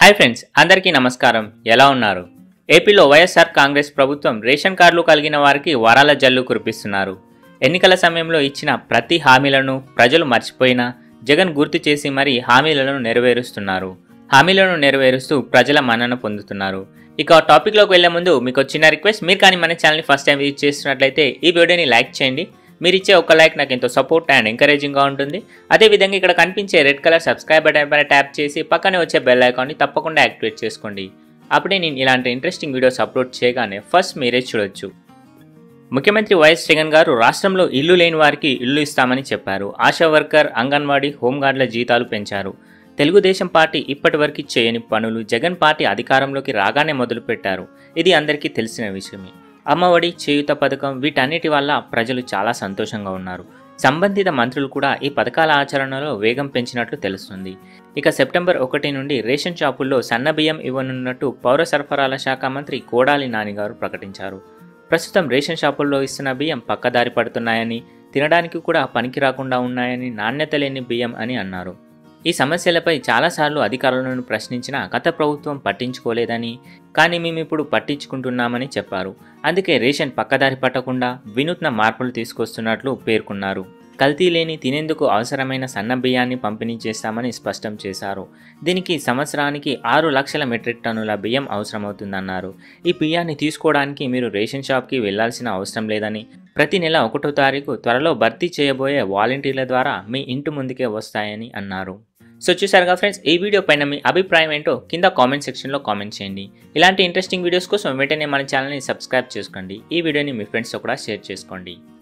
hi friends అందరికీ నమస్కారం ఎలా ఉన్నారు ఏపీలో వైఎస్ఆర్ కాంగ్రెస్ ప్రభుత్వం రేషన్ కార్డులు కలిగిన వారికి వరాల జల్లు కురిపిస్తున్నారు ఎన్నికల సమయంలో ఇచ్చిన ప్రతి హామీలను ప్రజలు మర్చిపోయినా జగన్ గుర్తు చేసి మరీ హామీలను నెరవేరుస్తున్నారు హామీలను నెరవేరుస్తూ ప్రజల మన్నన పొందుతున్నారు ఇక టాపిక్లోకి వెళ్లే ముందు మీకు చిన్న రిక్వెస్ట్ మీరు కానీ మన ఛానల్ని ఫస్ట్ టైం విజిట్ చేస్తున్నట్లయితే ఈ వీడియోని లైక్ చేయండి మీరు ఇచ్చే ఒక లైక్ నాకు ఎంతో సపోర్ట్ అండ్ ఎంకరేజింగ్గా ఉంటుంది అదేవిధంగా ఇక్కడ కనిపించే రెడ్ కలర్ సబ్స్క్రైబ్ బటన్ పైన ట్యాప్ చేసి పక్కనే వచ్చే బెల్ ఐకాన్ని తప్పకుండా యాక్టివేట్ చేసుకోండి అప్పుడే నేను ఇలాంటి ఇంట్రెస్టింగ్ వీడియోస్ అప్లోడ్ చేయగానే ఫస్ట్ మీరే చూడొచ్చు ముఖ్యమంత్రి వైఎస్ జగన్ గారు రాష్ట్రంలో ఇల్లు లేని వారికి ఇల్లు ఇస్తామని చెప్పారు ఆశా వర్కర్ అంగన్వాడీ హోంగార్డుల జీతాలు పెంచారు తెలుగుదేశం పార్టీ ఇప్పటివరకు చేయని పనులు జగన్ పార్టీ అధికారంలోకి రాగానే మొదలుపెట్టారు ఇది అందరికీ తెలిసిన విషయమే అమ్మఒడి చేయుత పథకం వీటన్నిటి వల్ల ప్రజలు చాలా సంతోషంగా ఉన్నారు సంబంధిత మంత్రులు కూడా ఈ పథకాల ఆచరణలో వేగం పెంచినట్లు తెలుస్తుంది ఇక సెప్టెంబర్ ఒకటి నుండి రేషన్ షాపుల్లో సన్న బియ్యం ఇవ్వనున్నట్టు పౌర సరఫరాల శాఖ మంత్రి కోడాలి నానిగారు ప్రకటించారు ప్రస్తుతం రేషన్ షాపుల్లో ఇస్తున్న బియ్యం పక్కదారి పడుతున్నాయని తినడానికి కూడా పనికి రాకుండా ఉన్నాయని నాణ్యత లేని బియ్యం అని అన్నారు ఈ సమస్యలపై చాలాసార్లు అధికారులను ప్రశ్నించినా గత ప్రభుత్వం పట్టించుకోలేదని కానీ మేము ఇప్పుడు పట్టించుకుంటున్నామని చెప్పారు అందుకే రేషన్ పక్కదారి పట్టకుండా వినూత్న మార్పులు తీసుకొస్తున్నట్లు పేర్కొన్నారు కల్తీ లేని తినేందుకు అవసరమైన సన్న బియ్యాన్ని పంపిణీ చేస్తామని స్పష్టం చేశారు దీనికి సంవత్సరానికి ఆరు లక్షల మెట్రిక్ టన్నుల బియ్యం అవసరమవుతుందన్నారు ఈ బియ్యాన్ని తీసుకోవడానికి మీరు రేషన్ షాప్కి వెళ్లాల్సిన అవసరం లేదని ప్రతి నెల ఒకటో తారీఖు త్వరలో భర్తీ చేయబోయే వాలంటీర్ల ద్వారా మీ ఇంటి ముందుకే వస్తాయని అన్నారు సో చూసారుగా ఫ్రెండ్స్ ఈ వీడియో పైన మీ అభిప్రాయం ఏంటో కింద కామెంట్ సెక్షన్లో కామెంట్ చేయండి ఇలాంటి ఇంట్రెస్టింగ్ వీడియోస్ కోసం వెంటనే మన ఛానల్ని సబ్స్క్రైబ్ చేసుకోండి ఈ వీడియోని మీ ఫ్రెండ్స్తో కూడా షేర్ చేసుకోండి